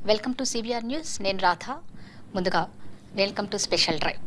welcome to CBR news నేను రాధ ముందుగా welcome to special drive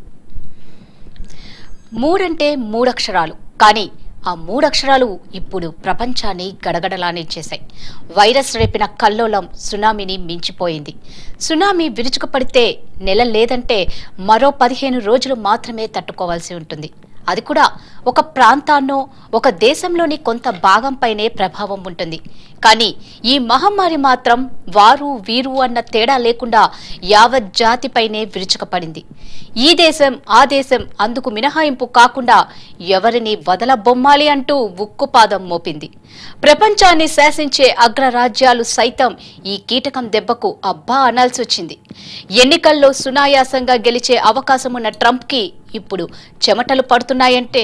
మూడంటే మూడక్షరాలు కానీ ఆ మూడక్షరాలు ఇప్పుడు ప్రపంచాన్ని గడగడలానిచ్చేశాయి వైరస్ రేపిన కల్లోలం సునామీని మించిపోయింది సునామీ విరుచుకుపడితే నెల లేదంటే మరో పదిహేను రోజులు మాత్రమే తట్టుకోవాల్సి ఉంటుంది అది కూడా ఒక ప్రాంతాన్నో ఒక దేశంలోని కొంత భాగంపైనే ప్రభావం ఉంటుంది కానీ ఈ మహమ్మారి మాత్రం వారు వీరు అన్న తేడా లేకుండా యావత్ జాతిపైనే విరుచుకపడింది ఈ దేశం ఆ దేశం అందుకు మినహాయింపు కాకుండా ఎవరిని వదలబొమ్మాలి అంటూ ఉక్కుపాదం మోపింది ప్రపంచాన్ని శాసించే అగ్రరాజ్యాలు సైతం ఈ కీటకం దెబ్బకు అబ్బా అనాల్సి వచ్చింది ఎన్నికల్లో సునాయాసంగా గెలిచే అవకాశం ఉన్న ట్రంప్కి ఇప్పుడు చెమటలు పడుతున్నాయంటే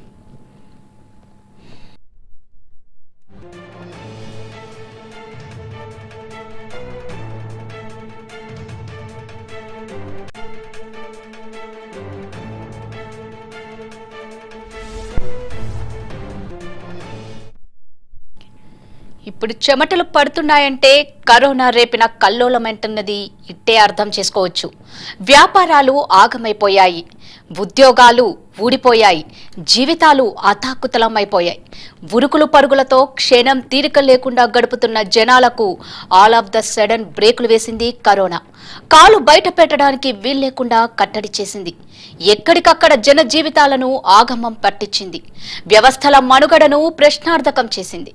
ఇప్పుడు చెమటలు పడుతున్నాయంటే కరోనా రేపిన కల్లోలమంటున్నది ఇట్టే అర్థం చేసుకోవచ్చు వ్యాపారాలు ఆగమైపోయాయి ఉద్యోగాలు ఊడిపోయాయి జీవితాలు అతాకుతలమైపోయాయి ఉరుకులు పరుగులతో క్షణం తీరిక లేకుండా గడుపుతున్న జనాలకు ఆల్ ఆఫ్ ద సడన్ బ్రేకులు వేసింది కరోనా కాలు బయట పెట్టడానికి వీల్లేకుండా కట్టడి చేసింది ఎక్కడికక్కడ జన జీవితాలను ఆగమం పట్టించింది వ్యవస్థల మనుగడను ప్రశ్నార్థకం చేసింది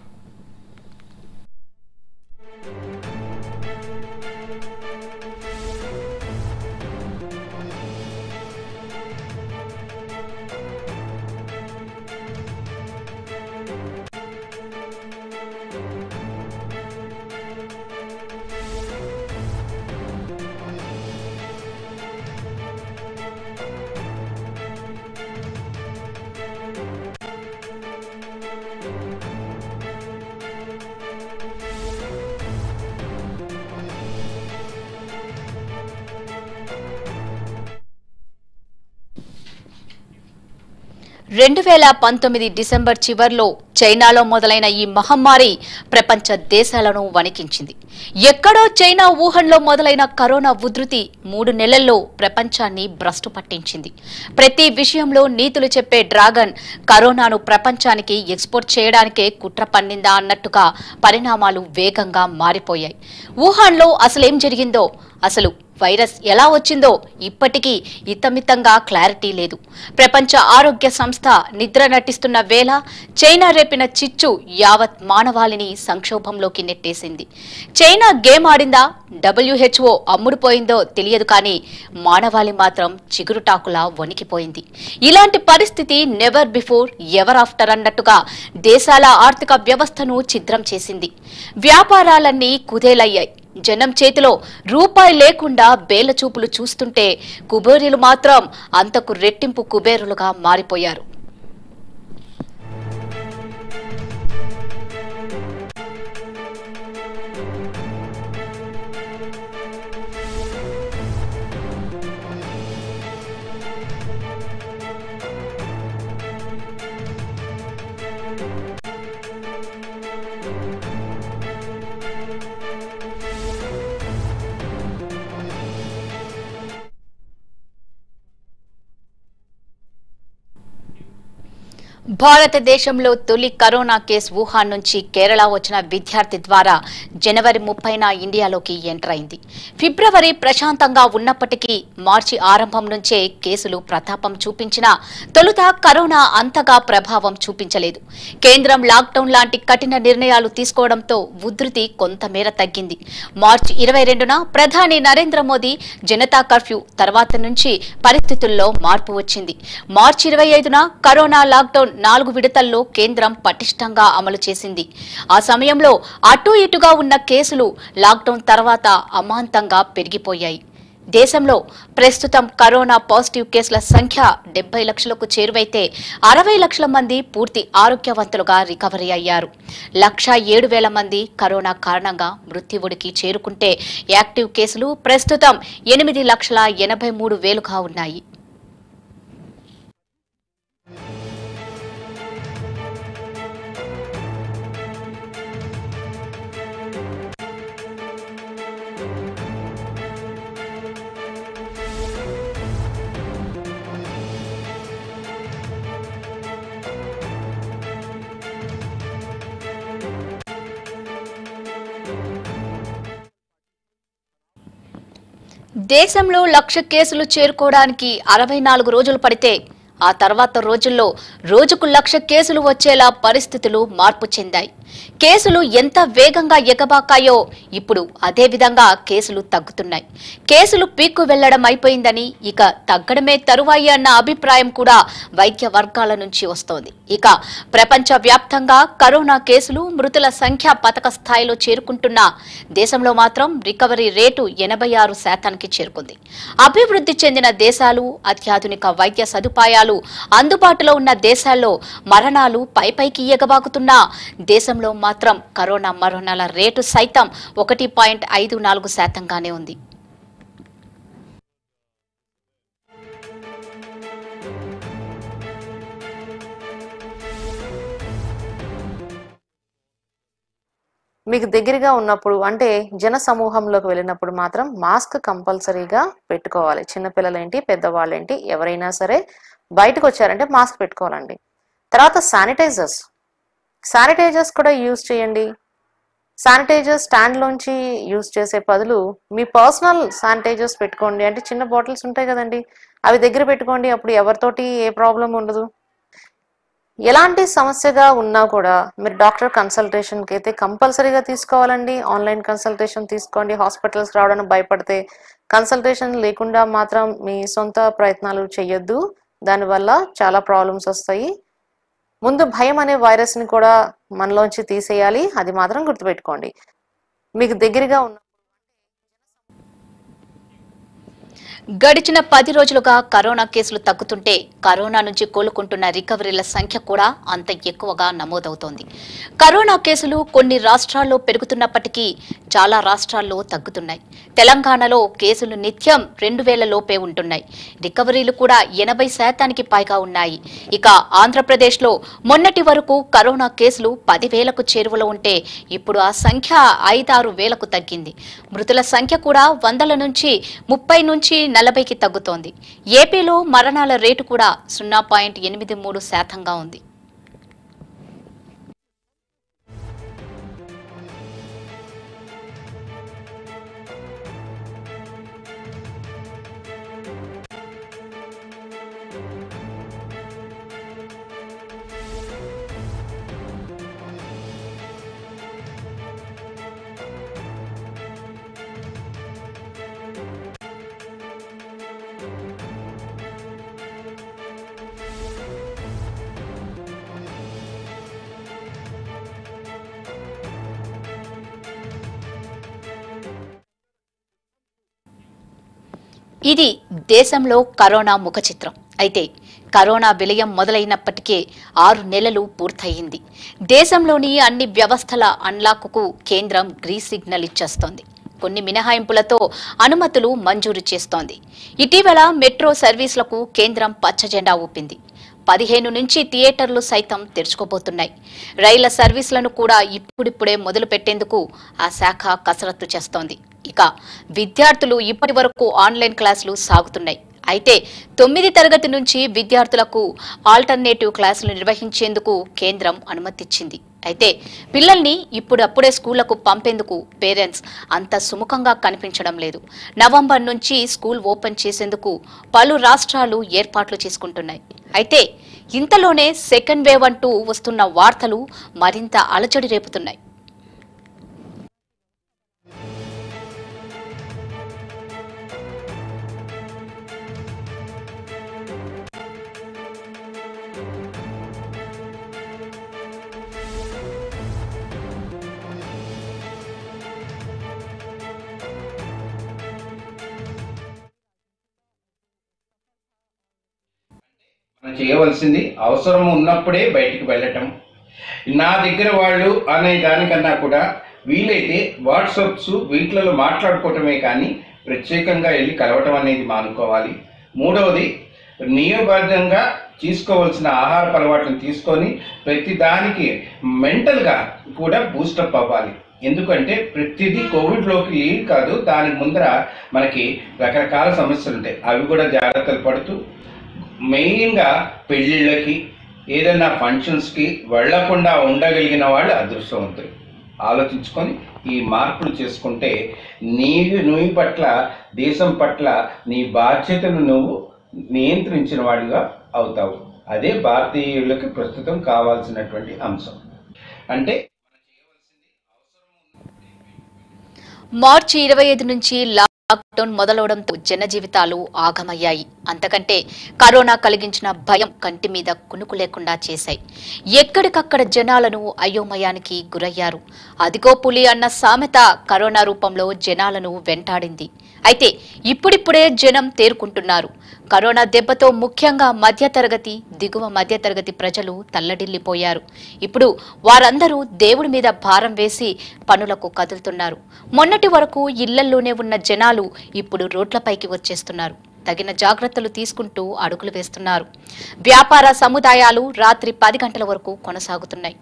రెండు వేల పంతొమ్మిది డిసెంబర్ చివర్లో చైనాలో మొదలైన ఈ మహమ్మారి ప్రపంచ దేశాలను వణికించింది ఎక్కడో చైనా వుహాన్లో మొదలైన కరోనా ఉధృతి మూడు నెలల్లో ప్రపంచాన్ని భ్రష్టు పట్టించింది ప్రతి విషయంలో నీతులు చెప్పే డ్రాగన్ కరోనాను ప్రపంచానికి ఎక్స్పోర్ట్ చేయడానికే కుట్ర పన్నిందా అన్నట్టుగా పరిణామాలు వేగంగా మారిపోయాయి వుహాన్లో అసలేం జరిగిందో అసలు వైరస్ ఎలా వచ్చిందో ఇప్పటికీ ఇతమితంగా క్లారిటీ లేదు ప్రపంచ ఆరోగ్య సంస్థ నిద్ర నటిస్తున్న వేళ చైనా రేపిన చిచ్చు యావత్ మానవాళిని సంక్షోభంలోకి నెట్టేసింది చైనా గేమ్ ఆడిందా డబ్ల్యూహెచ్ఓ అమ్ముడుపోయిందో తెలియదు కానీ మానవాళి మాత్రం చిగురుటాకులా వణికిపోయింది ఇలాంటి పరిస్థితి నెవర్ బిఫోర్ ఎవర్ ఆఫ్టర్ అన్నట్టుగా దేశాల ఆర్థిక వ్యవస్థను ఛిద్రం చేసింది వ్యాపారాలన్నీ కుదేలయ్యాయి జనం చేతిలో రూపాయి లేకుండా బేల చూపులు చూస్తుంటే కుబేరులు మాత్రం అంతకు రెట్టింపు కుబేరులుగా మారిపోయారు భారతదేశంలో తొలి కరోనా కేసు వుహాన్ నుంచి కేరళ వచ్చిన విద్యార్థి ద్వారా జనవరి ముప్పైన ఇండియాలోకి ఎంటర్ అయింది ఫిబ్రవరి ప్రశాంతంగా ఉన్నప్పటికీ మార్చి ఆరంభం నుంచే కేసులు ప్రతాపం చూపించినా తొలుత కరోనా అంతగా ప్రభావం చూపించలేదు కేంద్రం లాక్డౌన్ లాంటి కఠిన నిర్ణయాలు తీసుకోవడంతో ఉధృతి కొంతమేర తగ్గింది మార్చి ఇరవై రెండున ప్రధాని నరేంద్ర మోదీ జనతా కర్ఫ్యూ తర్వాత నుంచి పరిస్థితుల్లో మార్పు వచ్చింది మార్చి ఇరవై ఐదున కరోనా లాక్డౌన్ నాలుగు విడతల్లో కేంద్రం పటిష్టంగా అమలు చేసింది ఆ సమయంలో అటూ ఇటుగా ఉన్న కేసులు లాక్డౌన్ తర్వాత అమాంతంగా పెరిగిపోయాయి దేశంలో ప్రస్తుతం కరోనా పాజిటివ్ కేసుల సంఖ్య డెబ్బై లక్షలకు చేరువైతే అరవై లక్షల మంది పూర్తి ఆరోగ్యవంతులుగా రికవరీ అయ్యారు లక్ష ఏడు వేల మంది కరోనా కారణంగా మృత్యువుడికి చేరుకుంటే యాక్టివ్ కేసులు ప్రస్తుతం ఎనిమిది లక్షల ఎనభై మూడు వేలుగా ఉన్నాయి దేశంలో లక్ష కేసులు చేరుకోవడానికి అరవై నాలుగు రోజులు పడితే ఆ తర్వాత రోజుల్లో రోజుకు లక్ష కేసులు వచ్చేలా పరిస్థితులు మార్పు చెందాయి కేసులు ఎంత వేగంగా ఎగబాకాయో ఇప్పుడు అదే విధంగా కేసులు తగ్గుతున్నాయి కేసులు పీక్కు వెళ్లడం అయిపోయిందని ఇక తగ్గడమే తరువాయి అన్న అభిప్రాయం కూడా వైద్య వర్గాల నుంచి వస్తోంది ఇక ప్రపంచ వ్యాప్తంగా కరోనా కేసులు మృతుల సంఖ్య పతక స్థాయిలో చేరుకుంటున్న దేశంలో మాత్రం రికవరీ రేటు ఎనభై ఆరు శాతానికి చేరుకుంది అభివృద్ధి చెందిన దేశాలు అత్యాధునిక వైద్య సదుపాయాలు అందుబాటులో ఉన్న దేశాల్లో మరణాలు పైపైకి ఎగబాకుతున్నా దేశంలో మాత్రం కరోనా మరణాల రేటు సైతం ఒకటి పాయింట్ ఐదు నాలుగు శాతంగానే ఉంది మీకు దగ్గరగా ఉన్నప్పుడు అంటే జన సమూహంలోకి వెళ్ళినప్పుడు మాత్రం మాస్క్ కంపల్సరీగా పెట్టుకోవాలి చిన్నపిల్లలేంటి పెద్దవాళ్ళేంటి ఎవరైనా సరే బయటకు వచ్చారంటే మాస్క్ పెట్టుకోవాలండి తర్వాత శానిటైజర్స్ శానిటైజర్స్ కూడా యూజ్ చేయండి శానిటైజర్ స్టాండ్లోంచి యూజ్ చేసే బదులు మీ పర్సనల్ శానిటైజర్స్ పెట్టుకోండి అంటే చిన్న బాటిల్స్ ఉంటాయి కదండి అవి దగ్గర పెట్టుకోండి అప్పుడు ఎవరితోటి ఏ ప్రాబ్లం ఉండదు ఎలాంటి సమస్యగా ఉన్నా కూడా మీరు డాక్టర్ కన్సల్టేషన్కి అయితే కంపల్సరీగా తీసుకోవాలండి ఆన్లైన్ కన్సల్టేషన్ తీసుకోండి హాస్పిటల్స్ రావడానికి భయపడితే కన్సల్టేషన్ లేకుండా మాత్రం మీ సొంత ప్రయత్నాలు చేయొద్దు దానివల్ల చాలా ప్రాబ్లమ్స్ వస్తాయి ముందు భయం అనే వైరస్ని కూడా మనలోంచి తీసేయాలి అది మాత్రం గుర్తుపెట్టుకోండి మీకు దగ్గరగా ఉన్న గడిచిన పది రోజులుగా కరోనా కేసులు తగ్గుతుంటే కరోనా నుంచి కోలుకుంటున్న రికవరీల సంఖ్య కూడా అంత ఎక్కువగా నమోదవుతోంది కరోనా కేసులు కొన్ని రాష్ట్రాల్లో పెరుగుతున్నప్పటికీ చాలా రాష్ట్రాల్లో తగ్గుతున్నాయి తెలంగాణలో కేసులు నిత్యం రెండు వేల లోపే ఉంటున్నాయి రికవరీలు కూడా ఎనభై శాతానికి పైగా ఉన్నాయి ఇక ఆంధ్రప్రదేశ్లో మొన్నటి వరకు కరోనా కేసులు పదివేలకు చేరువలో ఉంటే ఇప్పుడు ఆ సంఖ్య ఐదారు వేలకు తగ్గింది మృతుల సంఖ్య కూడా వందల నుంచి ముప్పై నుంచి నలభైకి తగ్గుతోంది ఏపీలో మరణాల రేటు కూడా సున్నా పాయింట్ ఎనిమిది మూడు శాతంగా ఉంది ఇది దేశంలో కరోనా ముఖ చిత్రం అయితే కరోనా విలయం మొదలైనప్పటికే ఆరు నెలలు పూర్తయింది దేశంలోని అన్ని వ్యవస్థల అన్లాక్కు కేంద్రం గ్రీన్ సిగ్నల్ ఇచ్చేస్తోంది కొన్ని మినహాయింపులతో అనుమతులు మంజూరు చేస్తోంది ఇటీవల మెట్రో సర్వీసులకు కేంద్రం పచ్చజెండా ఊపింది పదిహేను నుంచి థియేటర్లు సైతం తెరుచుకోబోతున్నాయి రైళ్ల సర్వీసులను కూడా ఇప్పుడిప్పుడే మొదలు పెట్టేందుకు ఆ శాఖ కసరత్తు చేస్తోంది ఇక విద్యార్థులు ఇప్పటి వరకు ఆన్లైన్ క్లాసులు సాగుతున్నాయి అయితే తొమ్మిది తరగతి నుంచి విద్యార్థులకు ఆల్టర్నేటివ్ క్లాసులు నిర్వహించేందుకు కేంద్రం అనుమతిచ్చింది అయితే పిల్లల్ని ఇప్పుడప్పుడే స్కూళ్లకు పంపేందుకు పేరెంట్స్ అంత సుముఖంగా కనిపించడం లేదు నవంబర్ నుంచి స్కూల్ ఓపెన్ చేసేందుకు పలు రాష్ట్రాలు ఏర్పాట్లు చేసుకుంటున్నాయి అయితే ఇంతలోనే సెకండ్ వేవ్ అంటూ వస్తున్న వార్తలు మరింత అలజడి రేపుతున్నాయి మనం చేయవలసింది అవసరం ఉన్నప్పుడే బయటికి వెళ్ళటం నా దగ్గర వాళ్ళు అనే దానికన్నా కూడా వీలైతే వాట్సాప్స్ వీటిలలో మాట్లాడుకోవటమే కానీ ప్రత్యేకంగా వెళ్ళి కలవటం అనేది మానుకోవాలి మూడవది నియమబద్ధంగా తీసుకోవాల్సిన ఆహార అలవాట్లను తీసుకొని ప్రతి దానికి మెంటల్గా కూడా బూస్టప్ అవ్వాలి ఎందుకంటే ప్రతిదీ కోవిడ్లోకి లీడ్ కాదు దానికి ముందర మనకి రకరకాల సమస్యలు ఉంటాయి అవి కూడా జాగ్రత్తలు పడుతూ మెయిన్గా పెళ్ళిళ్ళకి ఏదైనా ఫంక్షన్స్కి వెళ్లకుండా ఉండగలిగిన వాళ్ళు అదృష్టవంతులు ఆలోచించుకొని ఈ మార్పులు చేసుకుంటే నీ నువ్వు పట్ల దేశం పట్ల నీ బాధ్యతను నువ్వు నియంత్రించిన వాడిగా అవుతావు అదే భారతీయులకు ప్రస్తుతం కావాల్సినటువంటి అంశం అంటే మార్చి ఇరవై ఐదు నుంచి లాక్డౌన్ మొదలవడంతో జన జీవితాలు ఆగమయ్యాయి అంతకంటే కరోనా కలిగించిన భయం కంటి మీద కునుకు లేకుండా చేశాయి ఎక్కడికక్కడ జనాలను అయోమయానికి గురయ్యారు అదిగో పులి అన్న సామెత కరోనా రూపంలో జనాలను వెంటాడింది అయితే ఇప్పుడిప్పుడే జనం తేరుకుంటున్నారు కరోనా దెబ్బతో ముఖ్యంగా మధ్యతరగతి దిగువ మధ్యతరగతి ప్రజలు తల్లడిల్లిపోయారు ఇప్పుడు వారందరూ దేవుడి మీద భారం వేసి పనులకు కదులుతున్నారు మొన్నటి వరకు ఇళ్లల్లోనే ఉన్న జనాలు ఇప్పుడు రోడ్లపైకి వచ్చేస్తున్నారు తగిన జాగ్రత్తలు తీసుకుంటూ అడుగులు వేస్తున్నారు వ్యాపార సముదాయాలు రాత్రి పది గంటల వరకు కొనసాగుతున్నాయి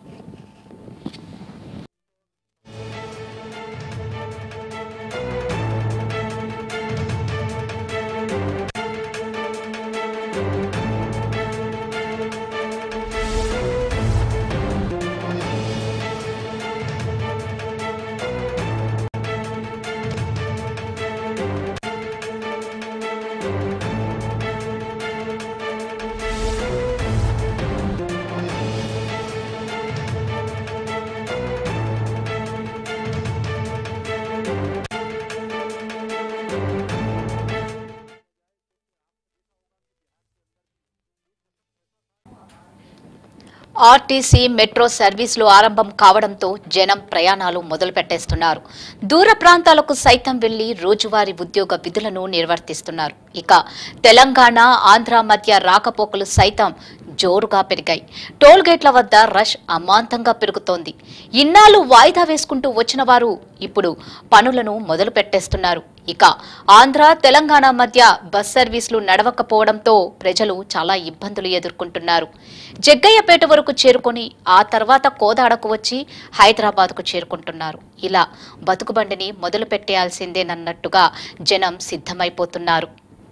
ఆర్టీసీ మెట్రో సర్వీసులు ఆరంభం కావడంతో జనం ప్రయాణాలు మొదలు పెట్టేస్తున్నారు దూర ప్రాంతాలకు సైతం వెళ్లి రోజువారీ ఉద్యోగ విధులను నిర్వర్తిస్తున్నారు ఇక తెలంగాణ ఆంధ్ర మధ్య రాకపోకలు సైతం జోరుగా పెరిగాయి టోల్ గేట్ల వద్ద రష్ అమాంతంగా పెరుగుతోంది ఇన్నాళ్లు వాయిదా వేసుకుంటూ వచ్చిన వారు ఇప్పుడు పనులను మొదలు పెట్టేస్తున్నారు ఇక ఆంధ్ర తెలంగాణ మధ్య బస్ సర్వీసులు నడవకపోవడంతో ప్రజలు చాలా ఇబ్బందులు ఎదుర్కొంటున్నారు జగ్గయ్యపేట వరకు చేరుకొని ఆ తర్వాత కోదాడకు వచ్చి హైదరాబాద్కు చేరుకుంటున్నారు ఇలా బతుకుబండిని మొదలు పెట్టేయాల్సిందేనన్నట్టుగా జనం సిద్ధమైపోతున్నారు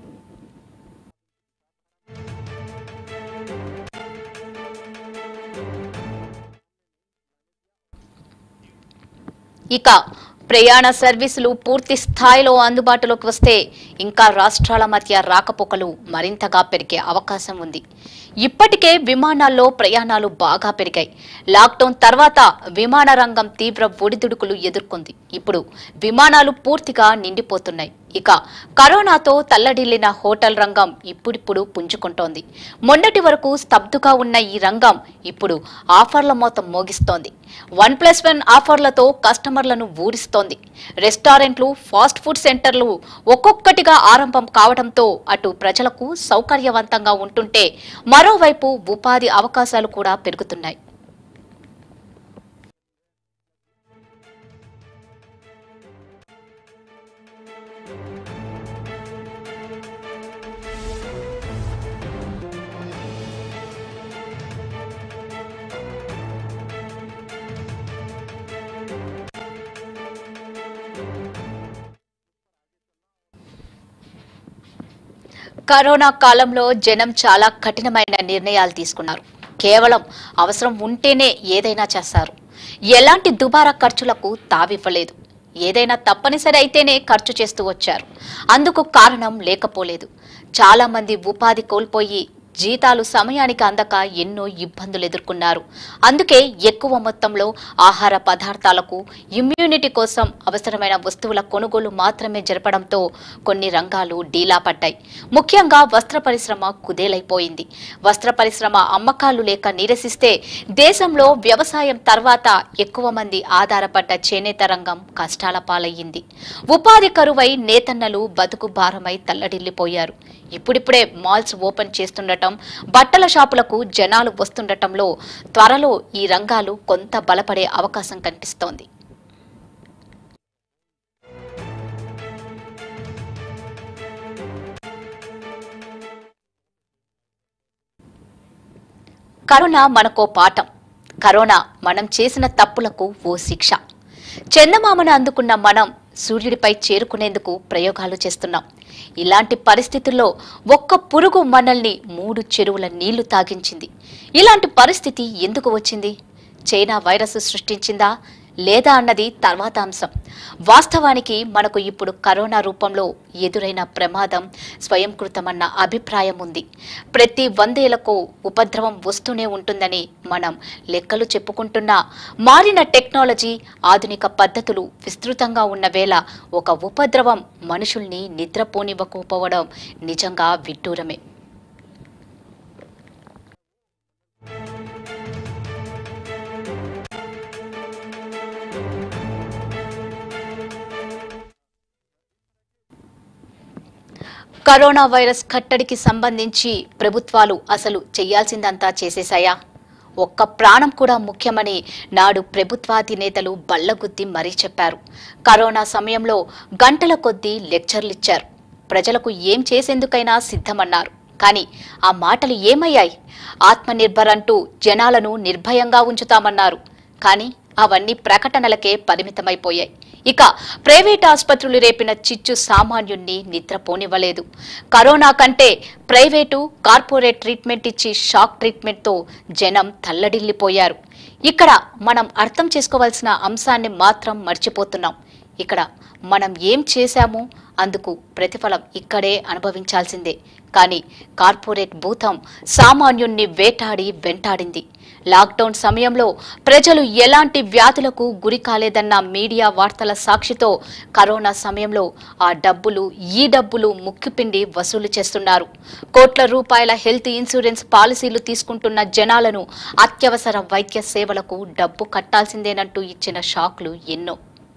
ఇక ప్రయాణ సర్వీసులు పూర్తి స్థాయిలో అందుబాటులోకి వస్తే ఇంకా రాష్ట్రాల మధ్య రాకపోకలు మరింతగా పెరిగే అవకాశం ఉంది ఇప్పటికే విమానాల్లో ప్రయాణాలు బాగా పెరిగాయి లాక్డౌన్ తర్వాత విమాన రంగం తీవ్ర ఒడిదుడుకులు ఎదుర్కొంది ఇప్పుడు విమానాలు పూర్తిగా నిండిపోతున్నాయి ఇక కరోనాతో తల్లడిల్లిన హోటల్ రంగం ఇప్పుడిప్పుడు పుంజుకుంటోంది మొన్నటి వరకు స్తబ్దుగా ఉన్న ఈ రంగం ఇప్పుడు ఆఫర్ల మోతం మోగిస్తోంది వన్ ప్లస్ వన్ ఆఫర్లతో కస్టమర్లను ఊరిస్తోంది రెస్టారెంట్లు ఫాస్ట్ ఫుడ్ సెంటర్లు ఒక్కొక్కటిగా ఆరంభం కావడంతో అటు ప్రజలకు సౌకర్యవంతంగా ఉంటుంటే మరోవైపు ఉపాధి అవకాశాలు కూడా పెరుగుతున్నాయి కరోనా కాలంలో జనం చాలా కఠినమైన నిర్ణయాలు తీసుకున్నారు కేవలం అవసరం ఉంటేనే ఏదైనా చేస్తారు ఎలాంటి దుబారా ఖర్చులకు తావివ్వలేదు ఏదైనా తప్పనిసరి అయితేనే ఖర్చు చేస్తూ వచ్చారు అందుకు కారణం లేకపోలేదు చాలా మంది ఉపాధి కోల్పోయి జీతాలు సమయానికి అందక ఎన్నో ఇబ్బందులు ఎదుర్కొన్నారు అందుకే ఎక్కువ మొత్తంలో ఆహార పదార్థాలకు ఇమ్యూనిటీ కోసం అవసరమైన వస్తువుల కొనుగోలు మాత్రమే జరపడంతో కొన్ని రంగాలు డీలా పడ్డాయి ముఖ్యంగా వస్త్ర పరిశ్రమ కుదేలైపోయింది వస్త్ర పరిశ్రమ అమ్మకాలు లేక నిరసిస్తే దేశంలో వ్యవసాయం తర్వాత ఎక్కువ మంది ఆధారపడ్డ చేనేత రంగం కష్టాల పాలయ్యింది ఉపాధి కరువై నేతన్నలు బతుకు భారమై తల్లడిల్లిపోయారు ఇప్పుడిప్పుడే మాల్స్ ఓపెన్ చేస్తుండటం బట్టల షాపులకు జనాలు వస్తుండటంలో త్వరలో ఈ రంగాలు కొంత బలపడే అవకాశం కనిపిస్తోంది కరోనా మనకో పాఠం కరోనా మనం చేసిన తప్పులకు ఓ శిక్ష చందమామను అందుకున్న మనం సూర్యుడిపై చేరుకునేందుకు ప్రయోగాలు చేస్తున్నాం ఇలాంటి పరిస్థితుల్లో ఒక్క పురుగు మనల్ని మూడు చెరువుల నీళ్లు తాగించింది ఇలాంటి పరిస్థితి ఎందుకు వచ్చింది చైనా వైరస్ సృష్టించిందా లేదా అన్నది తర్వాత అంశం వాస్తవానికి మనకు ఇప్పుడు కరోనా రూపంలో ఎదురైన ప్రమాదం స్వయంకృతమన్న అభిప్రాయం ఉంది ప్రతి వందేలకు ఉపద్రవం వస్తూనే ఉంటుందని మనం లెక్కలు చెప్పుకుంటున్నా మారిన టెక్నాలజీ ఆధునిక పద్ధతులు విస్తృతంగా ఉన్న వేళ ఒక ఉపద్రవం మనుషుల్ని నిద్రపోనివ్వకపోవడం నిజంగా విడ్డూరమే కరోనా వైరస్ కట్టడికి సంబంధించి ప్రభుత్వాలు అసలు చేయాల్సిందంతా చేసేశాయా ఒక్క ప్రాణం కూడా ముఖ్యమని నాడు ప్రభుత్వాధినేతలు బల్లగుద్ది మరీ చెప్పారు కరోనా సమయంలో గంటల కొద్దీ లెక్చర్లిచ్చారు ప్రజలకు ఏం చేసేందుకైనా సిద్ధమన్నారు కానీ ఆ మాటలు ఏమయ్యాయి ఆత్మనిర్భర్ అంటూ జనాలను నిర్భయంగా ఉంచుతామన్నారు కానీ అవన్నీ ప్రకటనలకే పరిమితమైపోయాయి ఇక ప్రైవేట్ ఆసుపత్రులు రేపిన చిచ్చు సామాన్యుణ్ణి నిద్రపోనివ్వలేదు కరోనా కంటే ప్రైవేటు కార్పొరేట్ ట్రీట్మెంట్ ఇచ్చి షాక్ ట్రీట్మెంట్తో జనం తల్లడిల్లిపోయారు ఇక్కడ మనం అర్థం చేసుకోవాల్సిన అంశాన్ని మాత్రం మర్చిపోతున్నాం ఇక్కడ మనం ఏం చేశామో అందుకు ప్రతిఫలం ఇక్కడే అనుభవించాల్సిందే కానీ కార్పొరేట్ భూతం సామాన్యుణ్ణి వేటాడి వెంటాడింది లాక్డౌన్ సమయంలో ప్రజలు ఎలాంటి వ్యాధులకు గురి కాలేదన్న మీడియా వార్తల సాక్షితో కరోనా సమయంలో ఆ డబ్బులు ఈ డబ్బులు ముక్కిపిండి వసూలు చేస్తున్నారు కోట్ల రూపాయల హెల్త్ ఇన్సూరెన్స్ పాలసీలు తీసుకుంటున్న జనాలను అత్యవసర వైద్య సేవలకు డబ్బు కట్టాల్సిందేనంటూ ఇచ్చిన షాక్లు ఎన్నో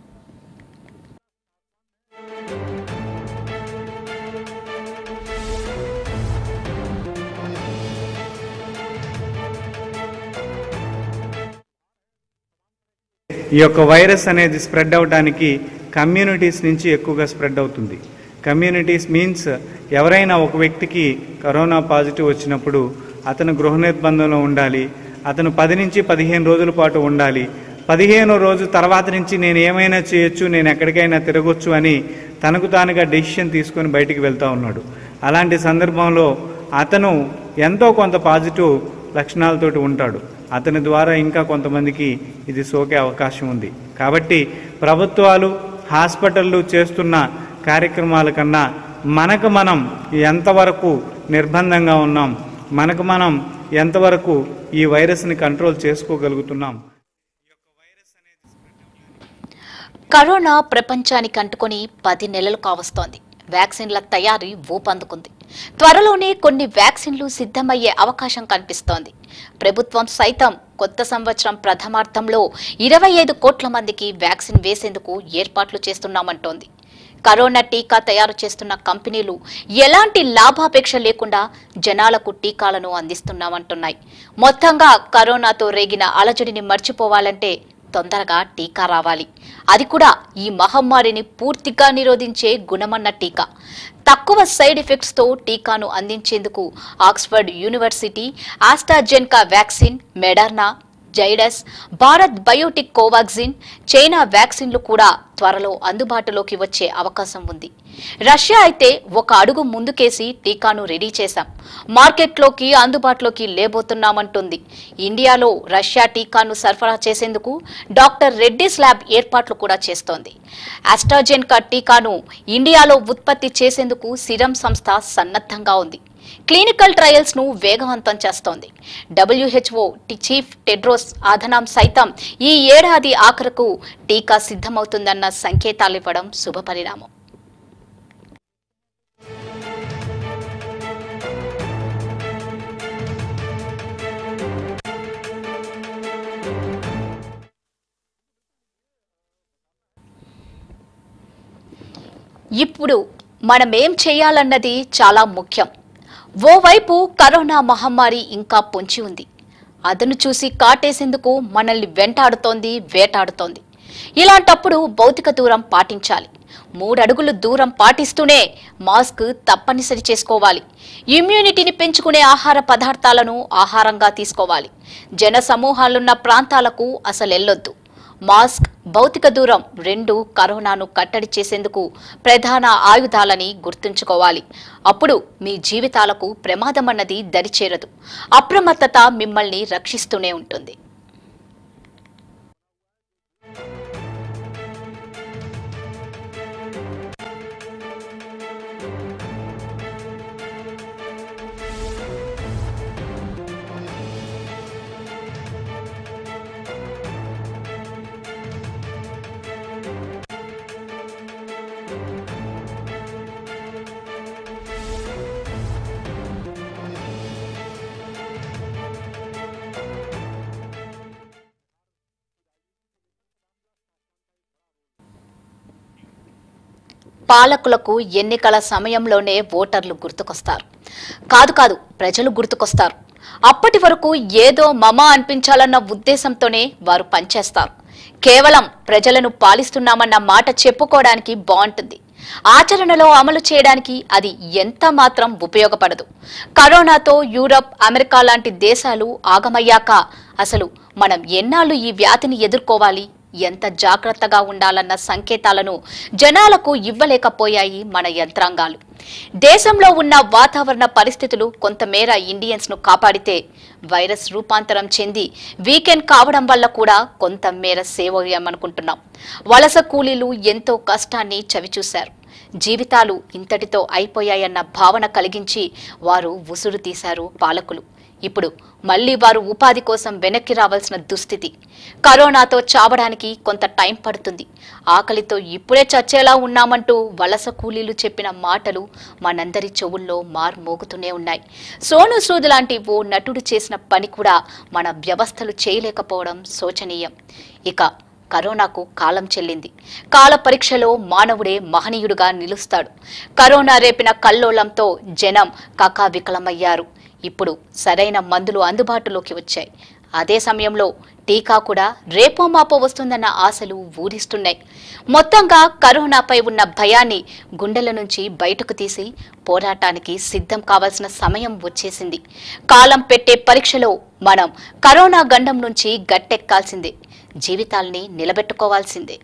ఈ యొక్క వైరస్ అనేది స్ప్రెడ్ అవడానికి కమ్యూనిటీస్ నుంచి ఎక్కువగా స్ప్రెడ్ అవుతుంది కమ్యూనిటీస్ మీన్స్ ఎవరైనా ఒక వ్యక్తికి కరోనా పాజిటివ్ వచ్చినప్పుడు అతను గృహ నిర్బంధంలో ఉండాలి అతను పది నుంచి పదిహేను రోజుల పాటు ఉండాలి పదిహేనో రోజు తర్వాత నుంచి నేను ఏమైనా చేయొచ్చు నేను ఎక్కడికైనా తిరగొచ్చు అని తనకు తానుగా డెసిషన్ తీసుకొని బయటికి వెళ్తా ఉన్నాడు అలాంటి సందర్భంలో అతను ఎంతో కొంత పాజిటివ్ లక్షణాలతోటి ఉంటాడు అతని ద్వారా ఇంకా కొంతమందికి ఇది సోకే అవకాశం ఉంది కాబట్టి ప్రభుత్వాలు హాస్పిటళ్ళు చేస్తున్న కార్యక్రమాల కన్నా మనకు మనం ఎంతవరకు నిర్బంధంగా ఉన్నాం మనకు మనం ఎంతవరకు ఈ వైరస్ని కంట్రోల్ చేసుకోగలుగుతున్నాం కరోనా ప్రపంచానికి అంటుకొని పది నెలలు కావస్తోంది వ్యాక్సిన్ల తయారీ ఊపందుకుంది త్వరలోనే కొన్ని వ్యాక్సిన్లు సిద్ధమయ్యే అవకాశం కనిపిస్తోంది ప్రభుత్వం సైతం కొత్త సంవత్సరం ప్రథమార్థంలో ఇరవై ఐదు కోట్ల మందికి వ్యాక్సిన్ వేసేందుకు ఏర్పాట్లు చేస్తున్నామంటోంది కరోనా టీకా తయారు చేస్తున్న కంపెనీలు ఎలాంటి లాభాపేక్ష లేకుండా జనాలకు టీకాలను అందిస్తున్నామంటున్నాయి మొత్తంగా కరోనాతో రేగిన అలజడిని మర్చిపోవాలంటే తొందరగా టీకా రావాలి అది కూడా ఈ మహమ్మారిని పూర్తిగా నిరోధించే గుణమన్న టీకా తక్కువ సైడ్ ఎఫెక్ట్స్ తో టీకాను అందించేందుకు Oxford university AstraZeneca vaccine Moderna Zydus Bharat Biotech Covaxin China వ్యాక్సిన్లు కూడా త్వరలో అందుబాటులోకి వచ్చే అవకాశం ఉంది రష్యా అయితే ఒక అడుగు ముందుకేసి టీకాను రెడీ చేశాం మార్కెట్లోకి అందుబాటులోకి లేబోతున్నామంటుంది ఇండియాలో రష్యా టీకాను సరఫరా చేసేందుకు డాక్టర్ రెడ్డిస్ ల్యాబ్ ఏర్పాట్లు కూడా చేస్తోంది ఆస్ట్రాజెన్కా టీకాను ఇండియాలో ఉత్పత్తి చేసేందుకు సిరం సంస్థ సన్నద్ధంగా ఉంది క్లినికల్ ట్రయల్స్ ను వేగవంతం చేస్తోంది డబ్ల్యూహెచ్ఓ చీఫ్ టెడ్రోస్ ఆధనాం సైతం ఈ ఏడాది ఆఖరుకు టీకా సిద్ధమవుతుందన్న సంకేతాలివ్వడం శుభపరిణామం ఇప్పుడు మనం ఏం చేయాలన్నది చాలా ముఖ్యం ఓవైపు కరోనా మహమ్మారి ఇంకా పొంచి ఉంది అదను చూసి కాటేసేందుకు మనల్ని వెంటాడుతోంది వేటాడుతోంది ఇలాంటప్పుడు భౌతిక దూరం పాటించాలి మూడడుగులు దూరం పాటిస్తూనే మాస్క్ తప్పనిసరి చేసుకోవాలి ఇమ్యూనిటీని పెంచుకునే ఆహార పదార్థాలను ఆహారంగా తీసుకోవాలి జన సమూహాలున్న ప్రాంతాలకు అసలు వెళ్ళొద్దు మాస్క్ భౌతిక దూరం రెండు కరోనాను కట్టడి చేసేందుకు ప్రధాన ఆయుధాలని గుర్తుంచుకోవాలి అప్పుడు మీ జీవితాలకు ప్రమాదమన్నది దరిచేరదు అప్రమత్తత మిమ్మల్ని రక్షిస్తూనే ఉంటుంది పాలకులకు ఎన్నికల సమయంలోనే ఓటర్లు గుర్తుకొస్తారు కాదు కాదు ప్రజలు గుర్తుకొస్తారు అప్పటి వరకు ఏదో మమ అనిపించాలన్న ఉద్దేశంతోనే వారు పనిచేస్తారు కేవలం ప్రజలను పాలిస్తున్నామన్న మాట చెప్పుకోవడానికి బాగుంటుంది ఆచరణలో అమలు చేయడానికి అది ఎంత మాత్రం ఉపయోగపడదు కరోనాతో యూరప్ అమెరికా లాంటి దేశాలు ఆగమయ్యాక అసలు మనం ఎన్నాళ్ళు ఈ వ్యాధిని ఎదుర్కోవాలి ఎంత జాగ్రత్తగా ఉండాలన్న సంకేతాలను జనాలకు ఇవ్వలేకపోయాయి మన యంత్రాంగాలు దేశంలో ఉన్న వాతావరణ పరిస్థితులు కొంతమేర ఇండియన్స్ ను కాపాడితే వైరస్ రూపాంతరం చెంది వీకెండ్ కావడం వల్ల కూడా కొంతమేర సేవ్ అయ్యామనుకుంటున్నాం వలస కూలీలు ఎంతో కష్టాన్ని చవిచూశారు జీవితాలు ఇంతటితో అయిపోయాయన్న భావన కలిగించి వారు ఉసురు తీశారు పాలకులు ఇప్పుడు మళ్లీ వారు ఉపాధి కోసం వెనక్కి రావాల్సిన దుస్థితి కరోనాతో చావడానికి కొంత టైం పడుతుంది ఆకలితో ఇప్పుడే చచ్చేలా ఉన్నామంటూ వలస కూలీలు చెప్పిన మాటలు మనందరి చెవుల్లో మార్మోగుతూనే ఉన్నాయి సోను సూద్ లాంటి ఓ నటుడు చేసిన పని కూడా మన వ్యవస్థలు చేయలేకపోవడం శోచనీయం ఇక కరోనాకు కాలం చెల్లింది కాల పరీక్షలో మానవుడే మహనీయుడుగా నిలుస్తాడు కరోనా రేపిన కల్లోలంతో జనం కకావికలమయ్యారు ఇప్పుడు సరైన మందులు అందుబాటులోకి వచ్చాయి అదే సమయంలో టీకా కూడా రేపో మాపో వస్తుందన్న ఆశలు ఊరిస్తున్నాయి మొత్తంగా కరోనాపై ఉన్న భయాన్ని గుండెల నుంచి బయటకు తీసి పోరాటానికి సిద్ధం కావాల్సిన సమయం వచ్చేసింది కాలం పెట్టే పరీక్షలో మనం కరోనా గండం నుంచి గట్టెక్కాల్సిందే జీవితాల్ని నిలబెట్టుకోవాల్సిందే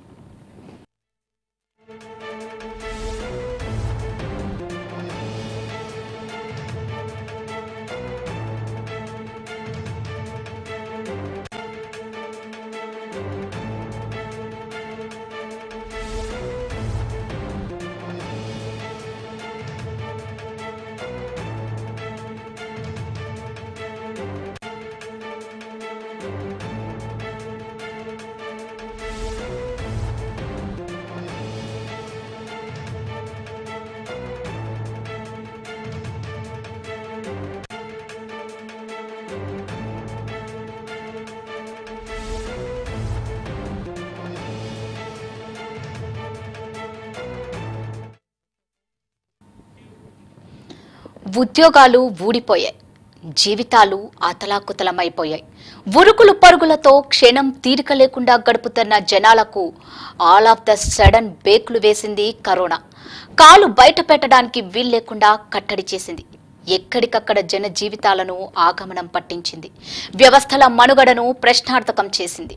ఉద్యోగాలు ఊడిపోయాయి జీవితాలు అతలాకుతలమైపోయాయి ఉరుకులు పరుగులతో క్షణం తీరిక లేకుండా గడుపుతున్న జనాలకు ఆల్ ఆఫ్ ద సడన్ బేక్లు వేసింది కరోనా కాలు బయట పెట్టడానికి వీల్లేకుండా కట్టడి చేసింది ఎక్కడికక్కడ జన జీవితాలను ఆగమనం పట్టించింది వ్యవస్థల మనుగడను ప్రశ్నార్థకం చేసింది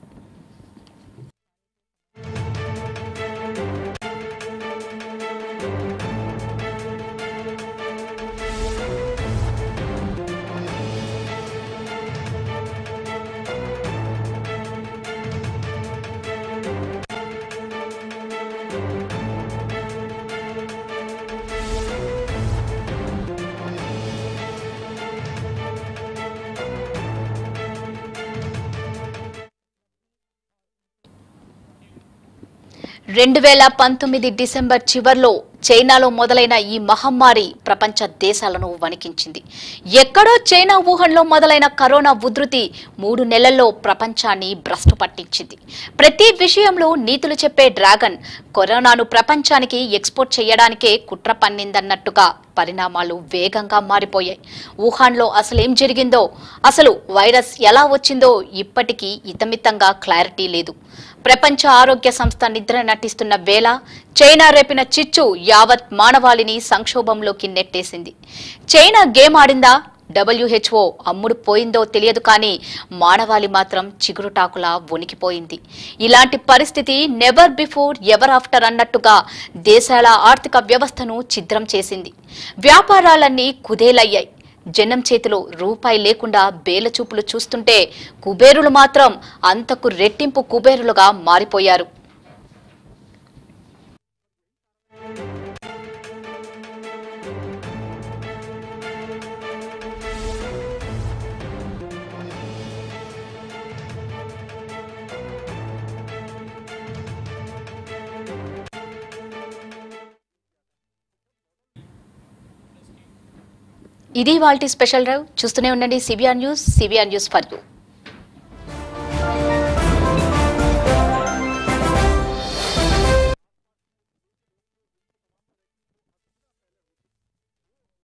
రెండు వేల పంతొమ్మిది డిసెంబర్ చివర్లో చైనాలో మొదలైన ఈ మహమ్మారి ప్రపంచ దేశాలను వణికించింది ఎక్కడో చైనా వుహాన్లో మొదలైన కరోనా ఉధృతి మూడు నెలల్లో ప్రపంచాన్ని భ్రష్టు పట్టించింది ప్రతి విషయంలో నీతులు చెప్పే డ్రాగన్ కరోనాను ప్రపంచానికి ఎక్స్పోర్ట్ చేయడానికే కుట్ర పన్నిందన్నట్టుగా పరిణామాలు వేగంగా మారిపోయాయి వుహాన్లో అసలేం జరిగిందో అసలు వైరస్ ఎలా వచ్చిందో ఇప్పటికీ ఇతమితంగా క్లారిటీ లేదు ప్రపంచ ఆరోగ్య సంస్థ నిద్ర నటిస్తున్న వేళ చైనా రేపిన చిచ్చు యావత్ మానవాళిని సంక్షోభంలోకి నెట్టేసింది చైనా గేమ్ ఆడిందా డబ్ల్యూహెచ్ఓ అమ్ముడు పోయిందో తెలియదు కానీ మానవాళి మాత్రం చిగురుటాకులా వణికిపోయింది ఇలాంటి పరిస్థితి నెవర్ బిఫోర్ ఎవర్ ఆఫ్టర్ అన్నట్టుగా దేశాల ఆర్థిక వ్యవస్థను ఛిద్రం చేసింది వ్యాపారాలన్నీ కుదేలయ్యాయి జనం చేతిలో రూపాయి లేకుండా బేల చూపులు చూస్తుంటే కుబేరులు మాత్రం అంతకు రెట్టింపు కుబేరులుగా మారిపోయారు ఇది వాళ్ళ స్పెషల్ డ్రైవ్ చూస్తూనే ఉండండి CBR news CBR news for you